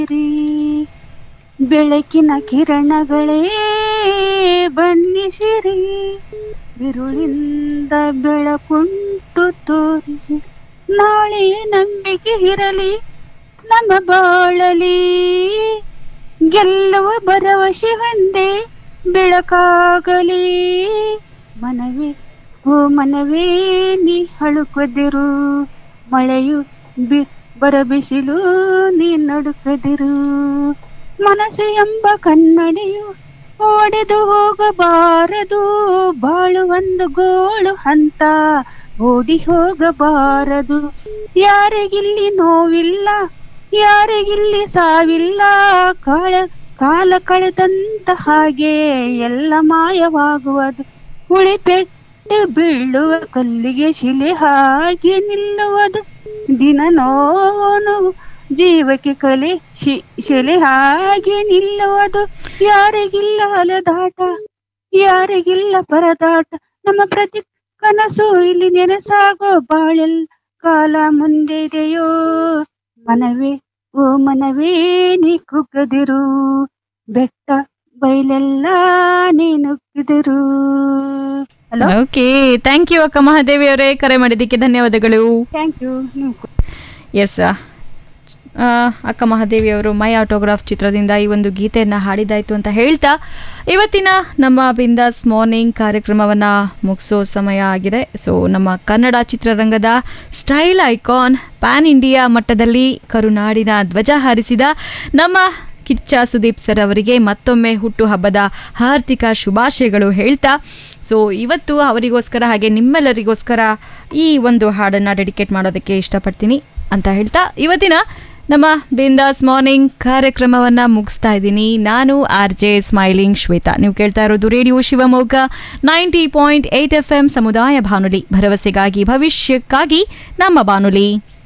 ಬೆಳಕಿನ ಕಿರಣಗಳೇ ಬನ್ನಿಸಿರಿ ಬಿರುಳಿಂದ ಬೆಳಕುಂಟು ತೋರಿಸಿ ನಾಳೆ ನಂಬಿಕೆ ಇರಲಿ ನಮ್ಮ ಬಾಳಲಿ ಗೆಲ್ಲುವ ಭರವಸೆ ಒಂದೇ ಬೆಳಕಾಗಲಿ ಮನವೇ ಓ ಮನವೇ ನೀ ಹಳುಕದಿರು ಮಳೆಯು ಬಿ ಬರಬಿಸಿಲು ನೀ ನಡುಕದಿರು ಮನಸ್ಸು ಎಂಬ ಕನ್ನಡಿಯು ಓಡೆದು ಹೋಗಬಾರದು ಬಾಳು ಒಂದು ಗೋಳು ಹಂತ ಓಡಿ ಹೋಗಬಾರದು ಯಾರಿಗಿಲ್ಲಿ ನೋವಿಲ್ಲ ಯಾರಿಗಿಲ್ಲಿ ಸಾವಿಲ್ಲ ಕಾಳ ಕಾಲ ಕಳೆದಂತ ಹಾಗೆ ಎಲ್ಲ ಮಾಯವಾಗುವುದು ಉಳಿಪೆಟ್ಟು ಬೀಳುವ ಕಲ್ಲಿಗೆ ಶಿಲೆ ಹಾಗೆ ನಿಲ್ಲುವುದು ದಿನ ನೋನು ಜೀವಕ್ಕೆ ಕಲೆ ಶಿ ಶಿಲೆ ಹಾಗೆ ನಿಲ್ಲುವುದು ಯಾರಿಗಿಲ್ಲ ಅಲೆದಾಟ ಯಾರಿಗಿಲ್ಲ ಪರದಾಟ ನಮ್ಮ ಪ್ರತಿ ಕನಸು ಇಲ್ಲಿ ನೆನಸಾಗೋ ಬಾಳೆಲ್ ಕಾಲ ಮುಂದೆ ಇದೆಯೋ ಮನವೇ ಓ ಮನವೇ ನೀ ಕುಗ್ಗದಿರು ಬೆಟ್ಟ ಬಯಲೆಲ್ಲ ನೀ ನುಗ್ಗಿದಿರು hello okay thank you Akka Mahadevi ಅವರೇ ಕರೆ ಮಾಡಿದ್ದಕ್ಕೆ ಧನ್ಯವಾದಗಳು ಥ್ಯಾಂಕ್ ಯು ಎಸ್ ಅಕ್ಕ ಮಹಾದೇವಿ ಅವರು ಮೈ ಆಟೋಗ್ರಾಫ್ ಚಿತ್ರದಿಂದ ಈ ಒಂದು ಗೀತೆಯನ್ನು ಹಾಡಿದಾಯ್ತು ಅಂತ ಹೇಳ್ತಾ ಇವತ್ತಿನ ನಮ್ಮ ಬಿಂದಾಸ್ ಮಾರ್ನಿಂಗ್ ಕಾರ್ಯಕ್ರಮವನ್ನು ಮುಗಿಸೋ ಸಮಯ ಆಗಿದೆ ಸೊ ನಮ್ಮ ಕನ್ನಡ ಚಿತ್ರರಂಗದ ಸ್ಟೈಲ್ ಐಕಾನ್ ಪ್ಯಾನ್ ಇಂಡಿಯಾ ಮಟ್ಟದಲ್ಲಿ ಕರುನಾಡಿನ ಧ್ವಜ ಹಾರಿಸಿದ ನಮ್ಮ ಕಿಚ್ಚ ಸುದೀಪ್ ಸರ್ ಅವರಿಗೆ ಮತ್ತೊಮ್ಮೆ ಹುಟ್ಟುಹಬ್ಬದ ಹಾರ್ದಿಕ ಶುಭಾಶಯಗಳು ಹೇಳ್ತಾ ಸೊ ಇವತ್ತು ಅವರಿಗೋಸ್ಕರ ಹಾಗೆ ನಿಮ್ಮೆಲ್ಲರಿಗೋಸ್ಕರ ಈ ಒಂದು ಹಾಡನ್ನು ಡೆಡಿಕೇಟ್ ಮಾಡೋದಕ್ಕೆ ಇಷ್ಟಪಡ್ತೀನಿ ಅಂತ ಹೇಳ್ತಾ ಇವತ್ತಿನ ನಮ್ಮ ಬಿಂದಾಸ್ ಮಾರ್ನಿಂಗ್ ಕಾರ್ಯಕ್ರಮವನ್ನು ಮುಗಿಸ್ತಾ ಇದ್ದೀನಿ ನಾನು ಆರ್ ಜೆ ಸ್ಮೈಲಿಂಗ್ ಶ್ವೇತಾ ನೀವು ಕೇಳ್ತಾ ಇರೋದು radio Shivamogga ninety point eight F M ಸಮುದಾಯ ಬಾನುಲಿ ಭರವಸೆಗಾಗಿ ಭವಿಷ್ಯಕ್ಕಾಗಿ ನಮ್ಮ ಬಾನುಲಿ